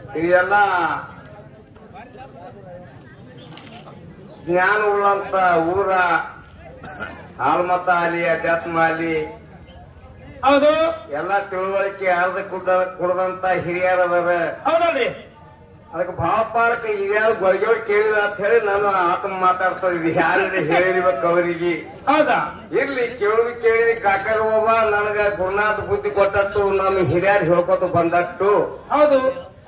ಇದೆಲ್ಲ ಜ್ಞಾನ ಉಳ್ಳಂತ ಊರ ಆಲ್ಮತ ಆಲಿ ಅಧ್ಯಾತ್ಮ ಆಲಿ ಹೌದು ಎಲ್ಲ ತಿಳುವಳಿಕೆ ಅರ್ಧ ಕುಡ್ದ ಕುಡ್ದಂತ ಹಿರಿಯರದಾರ ಹೌದಲ್ರಿ ಅದಕ್ಕೆ ಭಾವಪಾರಕ ಇದ್ಯಾರು ಗೊಳಗೋಳ್ ಕೇಳಿಲ್ಲ ಅಂತ ಹೇಳಿ ನಾನು ಆತ್ಮ ಮಾತಾಡ್ತಾ ಇದ್ವಿ ಯಾರು ಹೇಳಿರ್ಬೇಕು ಅವರಿಗೆ ಹೌದಾ ಇರ್ಲಿ ಕೇಳುದು ಕೇಳಿ ಕಾಕರ ಒಬ್ಬ ನನಗ ಗುರುನಾಥ ಬುದ್ಧಿ ಕೊಟ್ಟಟ್ಟು ನಮ್ಮ ಹಿರಿಯರು ಹೇಳ್ಕೊತ ಬಂದಟ್ಟು ಹೌದು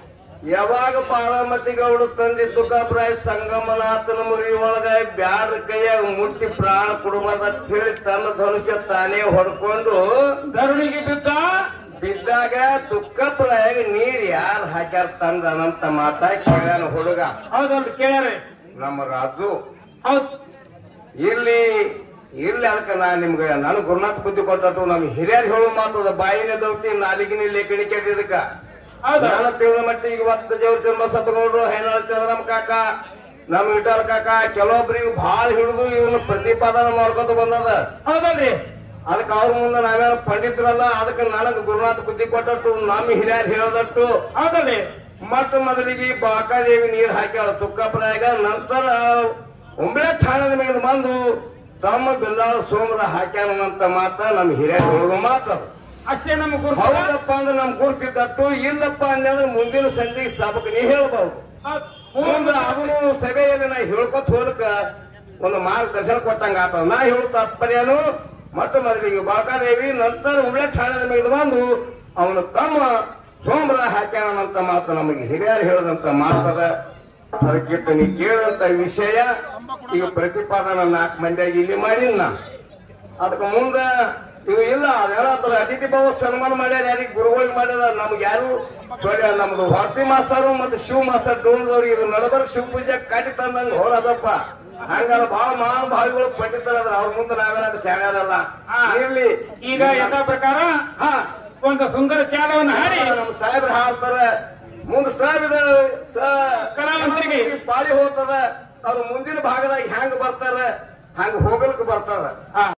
ಯಾವಾಗ ಪಾರ್ವತಿ ಗೌಡ ತಂದೆ ತುಕಾಪ್ರಾಯ ಸಂಗಮನಾಥನ ಮುರಿ ಒಳಗ ಬ್ಯಾಡ ಕೈಯಾಗ ಮುಟ್ಟಿ ಪ್ರಾಣ ಕುಡುಮದ ಅಂತ ಹೇಳಿ ತನ್ನ ಧನುಷ್ಯ ತಾನೇ ಹೊಡ್ಕೊಂಡು ಧರುಣಿಗೆ ಬಿದ್ದ ಬಿದ್ದಾಗ ತುಕ್ಕಪ್ರಾಯಾಗ ನೀರ್ ಯಾರು ಹಾಕ್ಯಾರ ತಂದ ಅನಂತ ಮಾತಾ ಕೇಳ್ಯಾನ ಹುಡುಗ ಹೌದಲ್ರಿ ಕೇಳ್ಯಾರಿ ನಮ್ಮ ರಾಜು ಹೌದ್ ಇರ್ಲಿ ಇರ್ಲಿ ಅದಕ್ಕ ನಾ ನಿಮ್ಗೆ ನಾನು ಗುರುನಾಥ ಬುದ್ಧಿ ಕೊಟ್ಟಟ್ಟು ನಮ್ ಹಿರಿಯರ್ ಹೇಳೋ ಮಾತದ ಬಾಯಿನ ದೌತಿ ನಾಲಿಗಿನ ಲೇಖಣಿಕೆ ಇದಕ್ಕ ಹೌದಾ ನಾನು ತಿಳಿದ ಮಟ್ಟಿಗೆ ಇವತ್ತು ಜವ್ರ ಜನ್ಮ ಸತ್ಗೌಡ್ರು ಹೇನಾಳ ಚಂದ್ರಮ್ಮ ಕಾಕ ನಮ್ ಇಟಾರ್ ಕಾಕ ಕೆಲವೊಬ್ರಿಗೆ ಬಹಳ ಹಿಡಿದು ಇವನು ಪ್ರತಿಪಾದನ ಮಾಡ್ಕೊತ ಬಂದದ ಹೌದಲ್ರಿ ಅದಕ್ಕೆ ಅವ್ರ ಮುಂದೆ ನಾವೇನು ಪಂಡಿತರಲ್ಲ ಅದಕ್ಕೆ ನನಗೆ ಗುರುನಾಥ ಬುದ್ಧಿ ಕೊಟ್ಟಟ್ಟು ನಮ್ಮ ಹಿರಿಯರ್ ಹೇಳದಟ್ಟು ಹೌದಲ್ರಿ ಮೊಟ್ಟ ಮೊದಲಿಗೆ ಬಾಕಾದೇವಿ ನೀರು ಹಾಕ್ಯಾಳ ತುಕ್ಕಪ್ರಾಯಾಗ ನಂತರ ಉಂಬಳೆ ಠಾಣದ ಮೇಲೆ ಬಂದು ತಮ್ಮ ಬಿಲ್ಲಾಳ ಸೋಮರ ಹಾಕ್ಯಾನಂತ ಮಾತ ನಮ್ಮ ಹಿರಿಯರ್ ಹೇಳುವ ಮಾತದು ಅಷ್ಟೇ ನಮ್ಮ ಗುರು ಹೌದಪ್ಪ ಅಂದ್ರೆ ನಮ್ ಗುರುತಿದ್ದಟ್ಟು ಇಲ್ಲಪ್ಪ ಅಂದ್ರೆ ಮುಂದಿನ ಸಂಜೆಗೆ ಸಾಬಕ್ ನೀ ಹೇಳ್ಬಹುದು ಮುಂದೆ ಅದನ್ನು ಸಭೆಯಲ್ಲಿ ನಾ ಹೇಳ್ಕೊತ ಹೋಲಕ ಒಂದು ಮಾರ್ಗದರ್ಶನ ಕೊಟ್ಟಂಗ ಆತದ ನಾ ಹೇಳು ತಾತ್ಪರ್ಯನು ಮೊಟ್ಟ ಮೊದಲಿಗೆ ಬಾಕಾದೇವಿ ನಂತರ ಉಳ್ಳೆ ಠಾಣದ ಮೇಲೆ ಬಂದು ಅವನು ತಮ್ಮ ಸೋಮರ ಹಾಕ್ಯಾನಂತ ಮಾತು ನಮಗೆ ಹಿರಿಯರು ಹೇಳದಂತ ಮಾತದ ಅದಕ್ಕಿಂತ ನೀ ಕೇಳಿದಂತ ವಿಷಯ ಈಗ ಪ್ರತಿಪಾದನ ನಾಲ್ಕು ಮಂದಿಯಾಗಿ ಇಲ್ಲಿ ಮಾಡಿನ ಅದಕ್ಕೆ ಮುಂದ ಇವು ಇಲ್ಲ ಅದೇನಾಗ್ತದೆ ಅತಿಥಿ ಭಾವ ಸನ್ಮಾನ ಮಾಡ್ಯಾರ ಯಾರಿಗೆ ಗುರುಗಳಿಗೆ ಮಾಡ್ಯಾರ ನಮ್ಗೆ ಯಾರು ಸೊಳ್ಳೆ ನಮ್ದು ಹೊರ್ತಿ ಮಾಸ್ತರು ಮತ್ತೆ ಶಿವ ಮಾಸ್ತರ್ ಡೋಲ್ದವ್ರಿಗೆ ಇದು ನಡಬರ್ಗ ಶಿವ ಪೂಜೆ ಕಾಟಿ ತಂದಂಗ ಹೋರದಪ್ಪ ಹಂಗಲ್ಲ ಬಹಳ ಮಹಾನ್ ಭಾವಿಗಳು ಪಂಡಿತರ ಅವ್ರ ಮುಂದೆ ನಾವೇನಾದ್ರು ಶಾಣ್ಯಾರಲ್ಲ ಹಾ. ಇರ್ಲಿ ಈಗ ಯಥಾ ಪ್ರಕಾರ ಹಾ ಒಂದು ಸುಂದರ ಚಾಲವನ್ನು ಹಾಡಿ ನಮ್ಮ ಸಾಹೇಬ್ರು ಹಾಡ್ತಾರ ಮುಂದೆ ಸಾಹೇಬ್ರ ಕಲಾವಂತರಿಗೆ. ಪಾಳಿ ಹೋಗ್ತದ ಅವ್ರು ಮುಂದಿನ ಭಾಗದಾಗ ಹೆಂಗ್ ಬರ್ತಾರ ಹಂಗ ಹೋಗಲ್ಕ್ ಬರ್ತಾರ ಹಾ